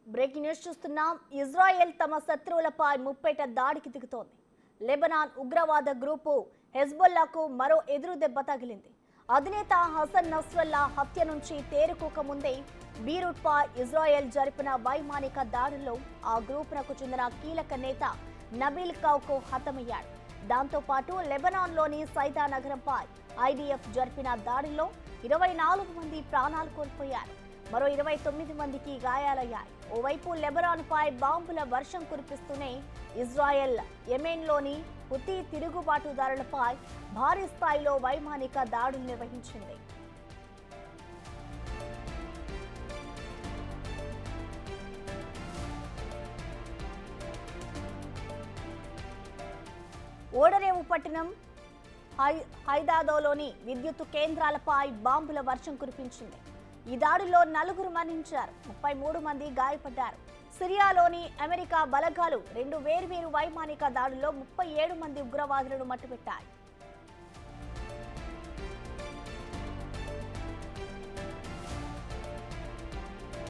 breaking news చూస్తున్నాం Israel తమ శత్రువులపై ముప్పేట దాడికి దిగుతోంది లెబనాన్ ఉగ్రవాద గ్రూపు హెజ్బొల్లాకు మరో ఎదురు దెబ్బ తగిలింది అధినేత హసన్ నస్రల్లా హత్య నుంచి తేరుకోక ముందే బీరూట్పై ఇజ్రాయెల్ జరిపిన వైమానిక దాడుల్లో ఆ గ్రూపునకు చెందిన కీలక నేత నబీల్ కౌకు హతమయ్యాడు దాంతో పాటు లెబనాన్లోని సైదా నగరంపై ఐడిఎఫ్ జరిపిన దాడిలో ఇరవై నాలుగు మంది ప్రాణాలు కోల్పోయారు మరో ఇరవై తొమ్మిది మందికి గాయాలయ్యాయి ఓవైపు లెబనాన్పై బాంబుల వర్షం కురిపిస్తూనే ఇజ్రాయెల్ యెమెన్లోని హుతీ తిరుగుబాటుదారులపై భారీ స్థాయిలో వైమానిక దాడులు నిర్వహించింది ఓడరేవు పట్టణం హై- హైదాదోలోని విద్యుత్ కేంద్రాలపై బాంబుల వర్షం కురిపించింది ఈ దాడిలో నలుగురు మరణించారు ముప్పై మూడు మంది గాయపడ్డారు సిరియాలోని అమెరికా బలగాలు రెండు వేర్వేరు వైమానిక దాడుల్లో ముప్పై ఏడు మంది ఉగ్రవాదులను మట్టుపెట్టాయి